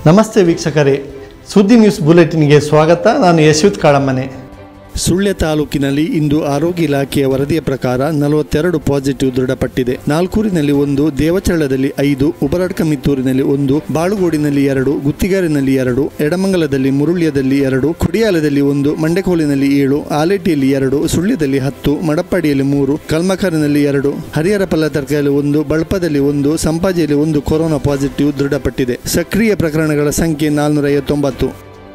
ನಮಸ್ತೆ ವೀಕ್ಷಕರೇ ಸುದ್ದಿ ನ್ಯೂಸ್ ಬುಲೆಟಿನ್ಗೆ ಸ್ವಾಗತ ನಾನು ಯಶವಂತ್ ಕಾಳಮ್ಮನೆ ಸುಳ್ಯ ತಾಲೂಕಿನಲ್ಲಿ ಇಂದು ಆರೋಗ್ಯ ಇಲಾಖೆಯ ವರದಿಯ ಪ್ರಕಾರ ನಲವತ್ತೆರಡು ಪಾಸಿಟಿವ್ ದೃಢಪಟ್ಟಿದೆ ನಾಲ್ಕೂರಿನಲ್ಲಿ ಒಂದು ದೇವಚಳ್ಳದಲ್ಲಿ ಐದು ಉಬರಡ್ಕಮಿತ್ತೂರಿನಲ್ಲಿ ಒಂದು ಬಾಳುಗೋಡಿನಲ್ಲಿ ಎರಡು ಗುತ್ತಿಗಾರಿನಲ್ಲಿ ಎರಡು ಎಡಮಂಗಲದಲ್ಲಿ ಮುರುಳ್ಯದಲ್ಲಿ ಎರಡು ಕುಡಿಯಾಲದಲ್ಲಿ ಒಂದು ಮಂಡೆಕೋಲಿನಲ್ಲಿ ಏಳು ಆಲೇಟಿಯಲ್ಲಿ ಎರಡು ಸುಳ್ಯದಲ್ಲಿ ಹತ್ತು ಮಡಪ್ಪಾಡಿಯಲ್ಲಿ ಮೂರು ಕಲ್ಮಕರಿನಲ್ಲಿ ಎರಡು ಹರಿಹರ ಪಲ್ಲತರ್ಕಲ್ಲಿ ಒಂದು ಬಳಪದಲ್ಲಿ ಒಂದು ಸಂಪಾಜಿಯಲ್ಲಿ ಒಂದು ಕೊರೋನಾ ಪಾಸಿಟಿವ್ ದೃಢಪಟ್ಟಿದೆ ಸಕ್ರಿಯ ಪ್ರಕರಣಗಳ ಸಂಖ್ಯೆ ನಾಲ್ನೂರ ಐವತ್ತೊಂಬತ್ತು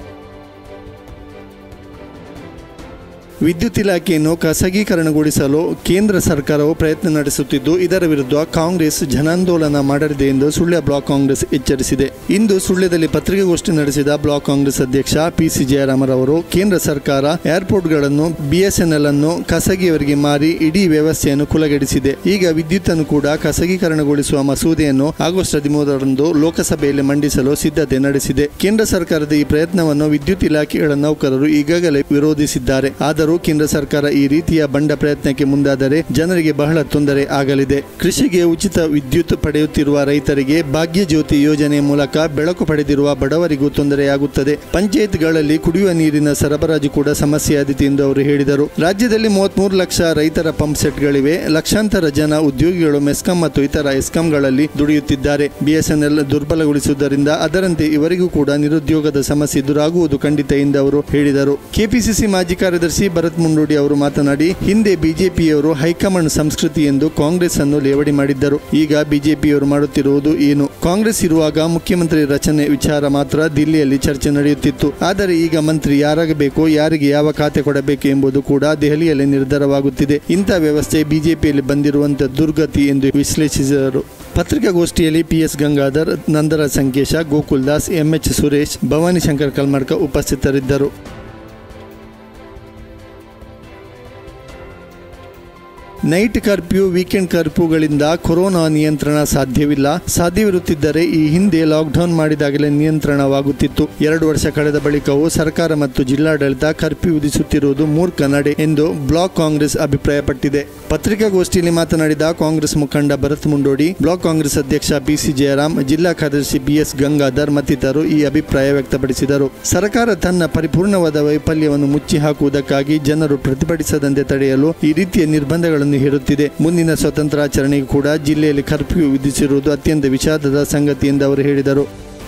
ವಿದ್ಯುತ್ ಇಲಾಖೆಯನ್ನು ಖಾಸಗೀಕರಣಗೊಳಿಸಲು ಕೇಂದ್ರ ಸರ್ಕಾರವು ಪ್ರಯತ್ನ ನಡೆಸುತ್ತಿದ್ದು ಇದರ ವಿರುದ್ಧ ಕಾಂಗ್ರೆಸ್ ಜನಾಂದೋಲನ ಮಾಡಲಿದೆ ಎಂದು ಸುಳ್ಯ ಬ್ಲಾಕ್ ಕಾಂಗ್ರೆಸ್ ಎಚ್ಚರಿಸಿದೆ ಇಂದು ಸುಳ್ಯದಲ್ಲಿ ಪತ್ರಿಕಾಗೋಷ್ಠಿ ನಡೆಸಿದ ಬ್ಲಾಕ್ ಕಾಂಗ್ರೆಸ್ ಅಧ್ಯಕ್ಷ ಪಿಸಿ ಜಯರಾಮರವರು ಕೇಂದ್ರ ಸರ್ಕಾರ ಏರ್ಪೋರ್ಟ್ಗಳನ್ನು ಬಿಎಸ್ಎನ್ಎಲ್ ಅನ್ನು ಖಾಸಗಿಯವರಿಗೆ ಮಾರಿ ಇಡೀ ವ್ಯವಸ್ಥೆಯನ್ನು ಕುಲಗೆಡಿಸಿದೆ ಈಗ ವಿದ್ಯುತ್ ಅನ್ನು ಕೂಡ ಖಾಸಗೀಕರಣಗೊಳಿಸುವ ಮಸೂದೆಯನ್ನು ಆಗಸ್ಟ್ ಹದಿಮೂರರಂದು ಲೋಕಸಭೆಯಲ್ಲಿ ಮಂಡಿಸಲು ಸಿದ್ಧತೆ ನಡೆಸಿದೆ ಕೇಂದ್ರ ಸರ್ಕಾರದ ಈ ಪ್ರಯತ್ನವನ್ನು ವಿದ್ಯುತ್ ಇಲಾಖೆಗಳ ನೌಕರರು ಈಗಾಗಲೇ ವಿರೋಧಿಸಿದ್ದಾರೆ ಆದರೂ ಕೇಂದ್ರ ಸರ್ಕಾರ ಈ ರೀತಿಯ ಬಂಡ ಪ್ರಯತ್ನಕ್ಕೆ ಮುಂದಾದರೆ ಜನರಿಗೆ ಬಹಳ ತೊಂದರೆ ಆಗಲಿದೆ ಕೃಷಿಗೆ ಉಚಿತ ವಿದ್ಯುತ್ ಪಡೆಯುತ್ತಿರುವ ರೈತರಿಗೆ ಭಾಗ್ಯ ಜ್ಯೋತಿ ಯೋಜನೆ ಮೂಲಕ ಬೆಳಕು ಪಡೆದಿರುವ ಬಡವರಿಗೂ ತೊಂದರೆಯಾಗುತ್ತದೆ ಪಂಚಾಯತ್ಗಳಲ್ಲಿ ಕುಡಿಯುವ ನೀರಿನ ಸರಬರಾಜು ಕೂಡ ಸಮಸ್ಯೆಯಾದೀತು ಎಂದು ಅವರು ಹೇಳಿದರು ರಾಜ್ಯದಲ್ಲಿ ಮೂವತ್ಮೂರು ಲಕ್ಷ ರೈತರ ಪಂಪ್ ಸೆಟ್ಗಳಿವೆ ಲಕ್ಷಾಂತರ ಜನ ಉದ್ಯೋಗಿಗಳು ಮೆಸ್ಕಾಂ ಮತ್ತು ಇತರ ಎಸ್ಕಾಂಗಳಲ್ಲಿ ದುಡಿಯುತ್ತಿದ್ದಾರೆ ಬಿಎಸ್ಎನ್ಎಲ್ ದುರ್ಬಲಗೊಳಿಸುವುದರಿಂದ ಅದರಂತೆ ಇವರಿಗೂ ಕೂಡ ನಿರುದ್ಯೋಗದ ಸಮಸ್ಯೆ ಎದುರಾಗುವುದು ಖಂಡಿತ ಎಂದು ಅವರು ಹೇಳಿದರು ಕೆಪಿಸಿಸಿ ಮಾಜಿ ಕಾರ್ಯದರ್ಶಿ ಭರತ್ ಮುಂಡೋಡಿ ಅವರು ಮಾತನಾಡಿ ಹಿಂದೆ ಬಿಜೆಪಿಯವರು ಹೈಕಮಾಂಡ್ ಸಂಸ್ಕೃತಿ ಎಂದು ಕಾಂಗ್ರೆಸ್ ಅನ್ನು ಲೇವಡಿ ಮಾಡಿದ್ದರು ಈಗ ಬಿಜೆಪಿಯವರು ಮಾಡುತ್ತಿರುವುದು ಏನು ಕಾಂಗ್ರೆಸ್ ಇರುವಾಗ ಮುಖ್ಯಮಂತ್ರಿ ರಚನೆ ವಿಚಾರ ಮಾತ್ರ ದಿಲ್ಲಿಯಲ್ಲಿ ಚರ್ಚೆ ನಡೆಯುತ್ತಿತ್ತು ಆದರೆ ಈಗ ಮಂತ್ರಿ ಯಾರಾಗಬೇಕು ಯಾರಿಗೆ ಯಾವ ಖಾತೆ ಕೊಡಬೇಕು ಎಂಬುದು ಕೂಡ ದೆಹಲಿಯಲ್ಲಿ ನಿರ್ಧಾರವಾಗುತ್ತಿದೆ ಇಂಥ ವ್ಯವಸ್ಥೆ ಬಿಜೆಪಿಯಲ್ಲಿ ಬಂದಿರುವಂಥ ದುರ್ಗತಿ ಎಂದು ವಿಶ್ಲೇಷಿಸಿದರು ಪತ್ರಿಕಾಗೋಷ್ಠಿಯಲ್ಲಿ ಪಿಎಸ್ ಗಂಗಾಧರ್ ನಂದರ ಸಂಕೇಶ ಗೋಕುಲ್ ದಾಸ್ ಎಂಎಚ್ ಸುರೇಶ್ ಭವಾನಿ ಶಂಕರ್ ಕಲ್ಮಡ್ಕ ಉಪಸ್ಥಿತರಿದ್ದರು ನೈಟ್ ಕರ್ಫ್ಯೂ ವೀಕೆಂಡ್ ಕರ್ಫ್ಯೂಗಳಿಂದ ಕೊರೋನಾ ನಿಯಂತ್ರಣ ಸಾಧ್ಯವಿಲ್ಲ ಸಾಧ್ಯವಿರುತ್ತಿದ್ದರೆ ಈ ಹಿಂದೆ ಲಾಕ್ಡೌನ್ ಮಾಡಿದಾಗಲೇ ನಿಯಂತ್ರಣವಾಗುತ್ತಿತ್ತು ಎರಡು ವರ್ಷ ಕಳೆದ ಬಳಿಕವೂ ಸರ್ಕಾರ ಮತ್ತು ಜಿಲ್ಲಾಡಳಿತ ಕರ್ಫ್ಯೂ ವಿಧಿಸುತ್ತಿರುವುದು ಮೂರ್ಖ ನಡೆ ಎಂದು ಬ್ಲಾಕ್ ಕಾಂಗ್ರೆಸ್ ಅಭಿಪ್ರಾಯಪಟ್ಟಿದೆ ಪತ್ರಿಕಾಗೋಷ್ಠಿಯಲ್ಲಿ ಮಾತನಾಡಿದ ಕಾಂಗ್ರೆಸ್ ಮುಖಂಡ ಭರತ್ ಮುಂಡೋಡಿ ಬ್ಲಾಕ್ ಕಾಂಗ್ರೆಸ್ ಅಧ್ಯಕ್ಷ ಪಿಸಿ ಜಯರಾಮ್ ಜಿಲ್ಲಾ ಕಾರ್ಯದರ್ಶಿ ಬಿಎಸ್ ಗಂಗಾಧರ್ ಮತ್ತಿತರರು ಈ ಅಭಿಪ್ರಾಯ ವ್ಯಕ್ತಪಡಿಸಿದರು ಸರ್ಕಾರ ತನ್ನ ಪರಿಪೂರ್ಣವಾದ ವೈಫಲ್ಯವನ್ನು ಮುಚ್ಚಿ ಹಾಕುವುದಕ್ಕಾಗಿ ಜನರು ಪ್ರತಿಭಟಿಸದಂತೆ ತಡೆಯಲು ಈ ರೀತಿಯ ನಿರ್ಬಂಧಗಳನ್ನು ಹೇರುತ್ತಿದೆ ಮುಂದಿನ ಸ್ವತಂತ್ರಾಚರಣೆಗೂ ಕೂಡ ಜಿಲ್ಲೆಯಲ್ಲಿ ಕರ್ಫ್ಯೂ ವಿಧಿಸಿರುವುದು ಅತ್ಯಂತ ವಿಷಾದದ ಸಂಗತಿ ಎಂದು ಅವರು ಹೇಳಿದರು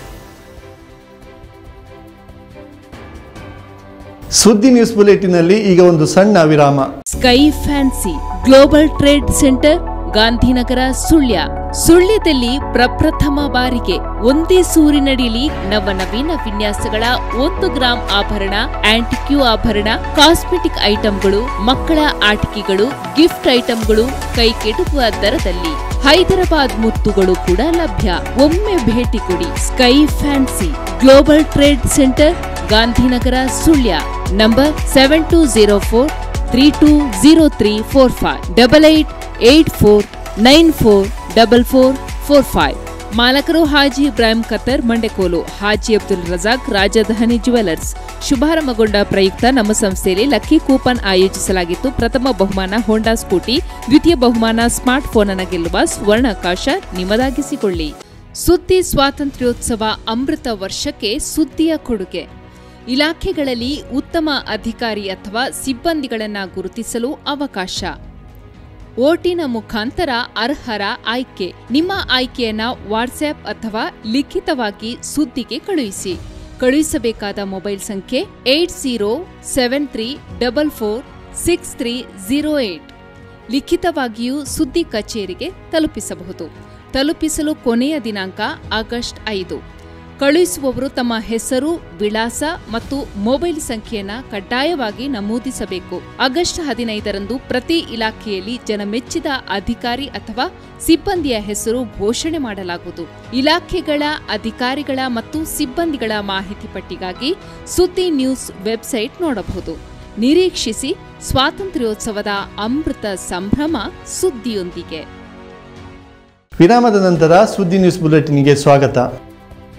ಸುದ್ದಿ ನ್ಯೂಸ್ ಬುಲೆಟಿನಲ್ಲಿ ಈಗ ಒಂದು ಸಣ್ಣ ವಿರಾಮ sky fancy global trade centre Gandhinagar Sullia ಸುಳ್ಯದಲ್ಲಿ ಪ್ರಪ್ರಥಮ ಬಾರಿಗೆ ಒಂದೇ ಸೂರಿನಡಿಲಿ ನವನವೀನ ವಿನ್ಯಾಸಗಳ ಒಂದು ಗ್ರಾಂ ಆಭರಣ ಆಂಟಿಕ್ಯೂ ಆಭರಣ ಕಾಸ್ಮೆಟಿಕ್ ಐಟಂಗಳು ಮಕ್ಕಳ ಆಟಿಕೆಗಳು ಗಿಫ್ಟ್ ಐಟಂಗಳು ಕೈಗೆಟುಕುವ ದರದಲ್ಲಿ ಹೈದರಾಬಾದ್ ಮುತ್ತುಗಳು ಕೂಡ ಲಭ್ಯ ಒಮ್ಮೆ ಭೇಟಿ ಕೊಡಿ sky fancy global trade centre Gandhinagar Sullia number seven two zero four three two zero three four five double eight eight four nine four double four four five ಮಾಲಕರು ಹಾಜಿ ಇಬ್ರಾಹಿಂ ಖತ್ತರ್ ಮಂಡೆಕೋಲು ಹಾಜಿ ಅಬ್ದುಲ್ ರಜಾಕ್ ರಾಜಧಾನಿ ಜುವೆಲರ್ಸ್ ಶುಭಾರಂಭಗೊಂಡ ಪ್ರಯುಕ್ತ ನಮ್ಮ ಸಂಸ್ಥೆಯಲ್ಲಿ ಲಕ್ಕಿ ಕೂಪನ್ ಆಯೋಜಿಸಲಾಗಿತ್ತು ಪ್ರಥಮ ಬಹುಮಾನ ಹೋಂಡಾ ಸ್ಕೂಟಿ ದ್ವಿತೀಯ ಬಹುಮಾನ smart phone ಅನ್ನು ಗೆಲ್ಲುವ ಸ್ವರ್ಣಾವಕಾಶ ನಿಮ್ಮದಾಗಿಸಿಕೊಳ್ಳಿ ಸುದ್ದಿ ಸ್ವಾತಂತ್ರ್ಯೋತ್ಸವ ಅಮೃತ ವರ್ಷಕ್ಕೆ ಸುದ್ದಿಯ ಕೊಡುಗೆ ಇಲಾಖೆಗಳಲ್ಲಿ ಉತ್ತಮ ಅಧಿಕಾರಿ ಅಥವಾ ಸಿಬ್ಬಂದಿಗಳನ್ನು ಗುರುತಿಸಲು ಅವಕಾಶ ಓಟಿನ ಮುಖಾಂತರ ಅರ್ಹರ ಆಯ್ಕೆ ನಿಮ್ಮ ಆಯ್ಕೆಯನ್ನ ವಾಟ್ಸ್ಆಪ್ ಅಥವಾ ಲಿಖಿತವಾಗಿ ಸುದ್ದಿಗೆ ಕಳುಹಿಸಿ ಕಳುಹಿಸಬೇಕಾದ ಮೊಬೈಲ್ ಸಂಖ್ಯೆ eight zero seven three double four six three zero eight ಲಿಖಿತವಾಗಿಯೂ ಸುದ್ದಿ ಕಚೇರಿಗೆ ತಲುಪಿಸಬಹುದು ತಲುಪಿಸಲು ಕೊನೆಯ ದಿನಾಂಕ ಆಗಸ್ಟ್ ಐದು ಕಳುಹಿಸುವವರು ತಮ್ಮ ಹೆಸರು ವಿಳಾಸ ಮತ್ತು ಮೊಬೈಲ್ ಸಂಖ್ಯೆಯನ್ನ ಕಡ್ಡಾಯವಾಗಿ ನಮೂದಿಸಬೇಕು ಆಗಸ್ಟ್ ಹದಿನೈದರಂದು ಪ್ರತಿ ಇಲಾಖೆಯಲ್ಲಿ ಜನಮೆಚ್ಚಿದ ಅಧಿಕಾರಿ ಅಥವಾ ಸಿಬ್ಬಂದಿಯ ಹೆಸರು ಘೋಷಣೆ ಮಾಡಲಾಗುವುದು ಇಲಾಖೆಗಳ ಅಧಿಕಾರಿಗಳ ಮತ್ತು ಸಿಬ್ಬಂದಿಗಳ ಮಾಹಿತಿ ಪಟ್ಟಿಗಾಗಿ ಸುದ್ದಿ ನ್ಯೂಸ್ ವೆಬ್ಸೈಟ್ ನೋಡಬಹುದು ನಿರೀಕ್ಷಿಸಿ ಸ್ವಾತಂತ್ರ್ಯೋತ್ಸವದ ಅಮೃತ ಸಂಭ್ರಮ ಸುದ್ದಿಯೊಂದಿಗೆ ವಿರಾಮದ ನಂತರ ಸುದ್ದಿ ನ್ಯೂಸ್ ಬುಲೆಟಿನ್ಗೆ ಸ್ವಾಗತ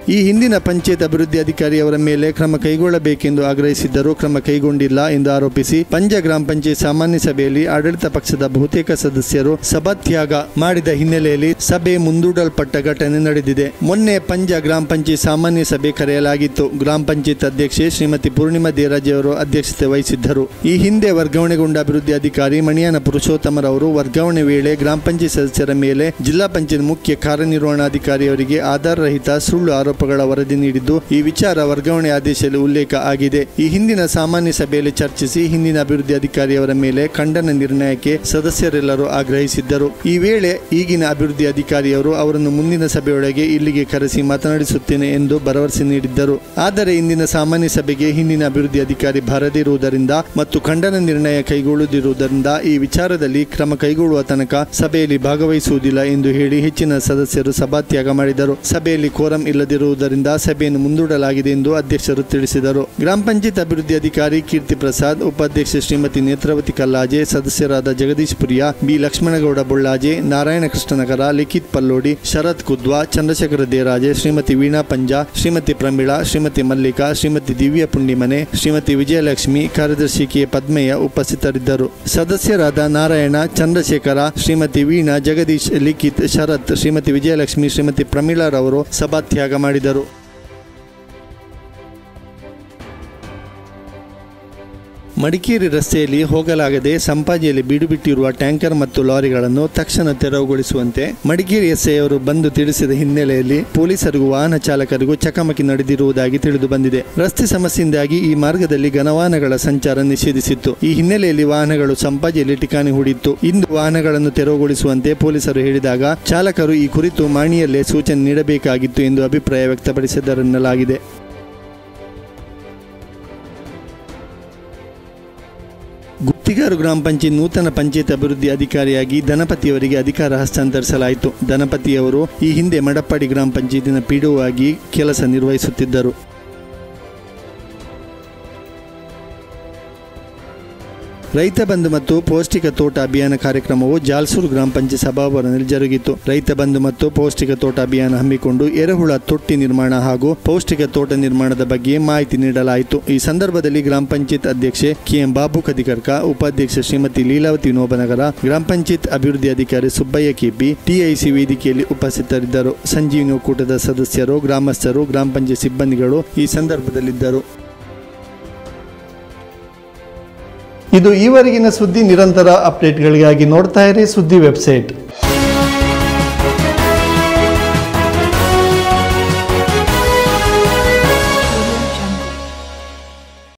ಈ ಹಿಂದಿನ ಪಂಚಾಯತ್ ಅಭಿವೃದ್ಧಿ ಅಧಿಕಾರಿ ಅವರ ಮೇಲೆ ಕ್ರಮ ಕೈಗೊಳ್ಳಬೇಕೆಂದು ಆಗ್ರಹಿಸಿದ್ದರೂ ಕ್ರಮ ಕೈಗೊಂಡಿಲ್ಲ ಎಂದು ಆರೋಪಿಸಿ ಪಂಜ ಗ್ರಾಮ ಪಂಚಾಯತ್ ಸಾಮಾನ್ಯ ಸಭೆಯಲ್ಲಿ ಆಡಳಿತ ಪಕ್ಷದ ಬಹುತೇಕ ಸದಸ್ಯರು ಸಭಾತ್ಯಾಗ ಮಾಡಿದ ಹಿನ್ನೆಲೆಯಲ್ಲಿ ಸಭೆ ಮುಂದೂಡಲ್ಪಟ್ಟ ಘಟನೆ ನಡೆದಿದೆ ಮೊನ್ನೆ ಪಂಜ ಗ್ರಾಮ ಪಂಚಾಯತ್ ಸಾಮಾನ್ಯ ಸಭೆ ಕರೆಯಲಾಗಿತ್ತು ಗ್ರಾಮ ಪಂಚಾಯತ್ ಅಧ್ಯಕ್ಷೆ ಶ್ರೀಮತಿ ಪೂರ್ಣಿಮಾ ದೇರಾಜಿ ಅವರು ಅಧ್ಯಕ್ಷತೆ ವಹಿಸಿದ್ದರು ಈ ಹಿಂದೆ ವರ್ಗಾವಣೆಗೊಂಡ ಅಭಿವೃದ್ಧಿ ಅಧಿಕಾರಿ ಮಣಿಯಾನ ಪುರುಷೋತ್ತಮರವರು ವರ್ಗಾವಣೆ ವೇಳೆ ಗ್ರಾಮ ಪಂಚಾಯತ್ ಸದಸ್ಯರ ಮೇಲೆ ಜಿಲ್ಲಾ ಪಂಚಾಯತ್ ಮುಖ್ಯ ಕಾರ್ಯನಿರ್ವಹಣಾಧಿಕಾರಿಯವರಿಗೆ ಆಧಾರರಹಿತ ಸುಳ್ಳು ಆರೋಪಗಳ ವರದಿ ನೀಡಿದ್ದು ಈ ವಿಚಾರ ವರ್ಗಾವಣೆ ಆದೇಶದಲ್ಲಿ ಉಲ್ಲೇಖ ಆಗಿದೆ ಈ ಹಿಂದಿನ ಸಾಮಾನ್ಯ ಸಭೆಯಲ್ಲಿ ಚರ್ಚಿಸಿ ಹಿಂದಿನ ಅಭಿವೃದ್ಧಿ ಅಧಿಕಾರಿಯವರ ಮೇಲೆ ಖಂಡನ ನಿರ್ಣಯಕ್ಕೆ ಸದಸ್ಯರೆಲ್ಲರೂ ಆಗ್ರಹಿಸಿದ್ದರು ಈ ವೇಳೆ ಈಗಿನ ಅಭಿವೃದ್ಧಿ ಅಧಿಕಾರಿಯವರು ಅವರನ್ನು ಮುಂದಿನ ಸಭೆಯೊಳಗೆ ಇಲ್ಲಿಗೆ ಕರೆಸಿ ಮಾತನಾಡಿಸುತ್ತೇನೆ ಎಂದು ಭರವಸೆ ನೀಡಿದ್ದರು ಆದರೆ ಇಂದಿನ ಸಾಮಾನ್ಯ ಸಭೆಗೆ ಹಿಂದಿನ ಅಭಿವೃದ್ಧಿ ಅಧಿಕಾರಿ ಬಾರದಿರುವುದರಿಂದ ಮತ್ತು ಖಂಡನ ನಿರ್ಣಯ ಕೈಗೊಳ್ಳದಿರುವುದರಿಂದ ಈ ವಿಚಾರದಲ್ಲಿ ಕ್ರಮ ಕೈಗೊಳ್ಳುವ ತನಕ ಸಭೆಯಲ್ಲಿ ಭಾಗವಹಿಸುವುದಿಲ್ಲ ಎಂದು ಹೇಳಿ ಹೆಚ್ಚಿನ ಸದಸ್ಯರು ಸಭಾತ್ಯಾಗ ಮಾಡಿದರು ಸಭೆಯಲ್ಲಿ ಕೋರಂ ಇಲ್ಲದಿರುವುದರಿಂದ ಸಭೆಯನ್ನು ಮುಂದೂಡಲಾಗಿದೆ ಎಂದು ಅಧ್ಯಕ್ಷರು ತಿಳಿಸಿದರು ಗ್ರಾಮ ಪಂಚಾಯತ್ ಅಭಿವೃದ್ಧಿ ಅಧಿಕಾರಿ ಕೀರ್ತಿ ಪ್ರಸಾದ್ ಉಪಾಧ್ಯಕ್ಷೆ ಶ್ರೀಮತಿ ನೇತ್ರಾವತಿ ಕಲ್ಲಾಜೆ ಸದಸ್ಯರಾದ ಜಗದೀಶ್ ಪುರಿಯ ಬಿ ಲಕ್ಷ್ಮಣಗೌಡ ಬೊಳ್ಳಾಜೆ ನಾರಾಯಣ ಕೃಷ್ಣನಗರ ಲಿಖಿತ್ ಪಲ್ಲೋಡಿ ಶರತ್ ಕುದ್ವಾ ಚಂದ್ರಶೇಖರ ದೇರಾಜೆ ಶ್ರೀಮತಿ ವೀಣಾ ಪಂಜಾ ಶ್ರೀಮತಿ ಪ್ರಮೀಳಾ ಶ್ರೀಮತಿ ಮಲ್ಲಿಕಾ ಶ್ರೀಮತಿ ದಿವ್ಯ ಪುಣ್ಯಮನೆ ಶ್ರೀಮತಿ ವಿಜಯಲಕ್ಷ್ಮಿ ಕಾರ್ಯದರ್ಶಿ ಕೆ ಪದ್ಮಯ್ಯ ಉಪಸ್ಥಿತರಿದ್ದರು ಸದಸ್ಯರಾದ ನಾರಾಯಣ ಚಂದ್ರಶೇಖರ ಶ್ರೀಮತಿ ವೀಣಾ ಜಗದೀಶ್ ಲಿಖಿತ್ ಶರತ್ ಶ್ರೀಮತಿ ವಿಜಯಲಕ್ಷ್ಮಿ ಶ್ರೀಮತಿ ಪ್ರಮೀಳಾರವರು ಸಭಾತ್ಯಾಗ ಮಾಡಿದರು ಮಡಿಕೇರಿ ರಸ್ತೆಯಲ್ಲಿ ಹೋಗಲಾಗದೆ ಸಂಪಾಜಿಯಲ್ಲಿ ಬೀಡುಬಿಟ್ಟಿರುವ ಟ್ಯಾಂಕರ್ ಮತ್ತು ಲಾರಿಗಳನ್ನು ತಕ್ಷಣ ತೆರವುಗೊಳಿಸುವಂತೆ ಮಡಿಕೇರಿ ಎಸ್ಐಯವರು ಬಂದು ತಿಳಿಸಿದ ಹಿನ್ನೆಲೆಯಲ್ಲಿ ಪೊಲೀಸರಿಗೂ ವಾಹನ ಚಾಲಕರಿಗೂ ಚಕಮಕಿ ನಡೆದಿರುವುದಾಗಿ ತಿಳಿದು ಬಂದಿದೆ ರಸ್ತೆ ಸಮಸ್ಯೆಯಿಂದಾಗಿ ಈ ಮಾರ್ಗದಲ್ಲಿ ಘನವಾಹನಗಳ ಸಂಚಾರ ನಿಷೇಧಿಸಿತ್ತು ಈ ಹಿನ್ನೆಲೆಯಲ್ಲಿ ವಾಹನಗಳು ಸಂಪಾಜಿಯಲ್ಲಿ ಠಿಕಾಣಿ ಹೂಡಿತ್ತು ಇಂದು ವಾಹನಗಳನ್ನು ತೆರವುಗೊಳಿಸುವಂತೆ ಪೊಲೀಸರು ಹೇಳಿದಾಗ ಚಾಲಕರು ಈ ಕುರಿತು ಮಾಣಿಯಲ್ಲೇ ಸೂಚನೆ ನೀಡಬೇಕಾಗಿತ್ತು ಎಂದು ಅಭಿಪ್ರಾಯ ವ್ಯಕ್ತಪಡಿಸಿದರೆನ್ನಲಾಗಿದೆ ಗುತ್ತಿಗಾರು ಗ್ರಾಮ ಪಂಚಾಯತ್ ನೂತನ ಪಂಚಾಯತ್ ಅಭಿವೃದ್ಧಿ ಅಧಿಕಾರಿಯಾಗಿ ಧನಪತಿಯವರಿಗೆ ಅಧಿಕಾರ ಹಸ್ತಾಂತರಿಸಲಾಯಿತು ಧನಪತಿಯವರು ಈ ಹಿಂದೆ ಮಡಪ್ಪಾಡಿ ಗ್ರಾಮ ಪಂಚಾಯತಿನ ಪಿಡಿಒ ಆಗಿ ಕೆಲಸ ನಿರ್ವಹಿಸುತ್ತಿದ್ದರು ರೈತ ಬಂಧು ಮತ್ತು ಪೌಷ್ಟಿಕ ತೋಟ ಅಭಿಯಾನ ಕಾರ್ಯಕ್ರಮವು ಜಾಲ್ಸೂರು ಗ್ರಾಮ ಪಂಚಾಯತ್ ಸಭಾಭವನದಲ್ಲಿ ಜರುಗಿತು ರೈತ ಬಂಧು ಮತ್ತು ಪೌಷ್ಟಿಕ ತೋಟ ಅಭಿಯಾನ ಹಮ್ಮಿಕೊಂಡು ಎರೆಹುಳ ತೊಟ್ಟಿ ನಿರ್ಮಾಣ ಹಾಗೂ ಪೌಷ್ಟಿಕ ತೋಟ ನಿರ್ಮಾಣದ ಬಗ್ಗೆ ಮಾಹಿತಿ ನೀಡಲಾಯಿತು ಈ ಸಂದರ್ಭದಲ್ಲಿ ಗ್ರಾಮ ಪಂಚಾಯತ್ ಅಧ್ಯಕ್ಷೆ ಕೆಎಂ ಬಾಬು ಕದಿಕರ್ಕ ಉಪಾಧ್ಯಕ್ಷೆ ಶ್ರೀಮತಿ ಲೀಲಾವತಿ ನೋಬನಗರ ಗ್ರಾಮ ಪಂಚಾಯತ್ ಅಭಿವೃದ್ಧಿ ಅಧಿಕಾರಿ ಸುಬ್ಬಯ್ಯ ಕೆಪಿ ಟಿಐಸಿ ವೇದಿಕೆಯಲ್ಲಿ ಉಪಸ್ಥಿತರಿದ್ದರು ಸಂಜೀವಿನಿ ಒಕ್ಕೂಟದ ಸದಸ್ಯರು ಗ್ರಾಮಸ್ಥರು ಗ್ರಾಮ ಪಂಚಾಯತ್ ಸಿಬ್ಬಂದಿಗಳು ಈ ಸಂದರ್ಭದಲ್ಲಿದ್ದರು ಇದು ಈವರೆಗಿನ ಸುದ್ದಿ ನಿರಂತರ ಅಪ್ಡೇಟ್ಗಳಿಗಾಗಿ ನೋಡ್ತಾ ಇರಿ ಸುದ್ದಿ ವೆಬ್ಸೈಟ್